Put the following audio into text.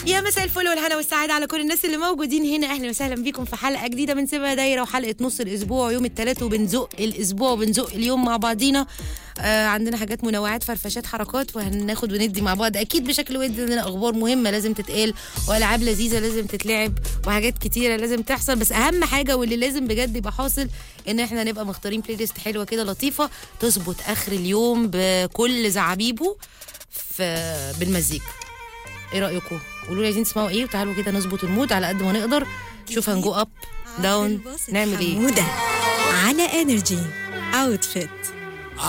يا مساء الفل والهنا والسعادة على كل الناس اللي موجودين هنا أهلا وسهلا بيكم في حلقة جديدة من سيبها دايرة وحلقة نص الأسبوع يوم الثلاث وبنزق الأسبوع وبنزق اليوم مع بعضينا آه عندنا حاجات منوعات فرفشات حركات وهناخد وندي مع بعض أكيد بشكل ودي عندنا أخبار مهمة لازم تتقال وألعاب لذيذة لازم تتلعب وحاجات كتيرة لازم تحصل بس أهم حاجة واللي لازم بجد يبقى حاصل إن إحنا نبقى مختارين بلاي ليست حلوة كده لطيفة تظبط آخر اليوم بكل زعابيبه في بالمزيكا ايه رايكم قولوا لي عايزين تسمعوا ايه وتعالوا كده نظبط المود على قد ما نقدر نشوف هنجو اب داون نعمل ايه حمودة على انرجي اوتفيت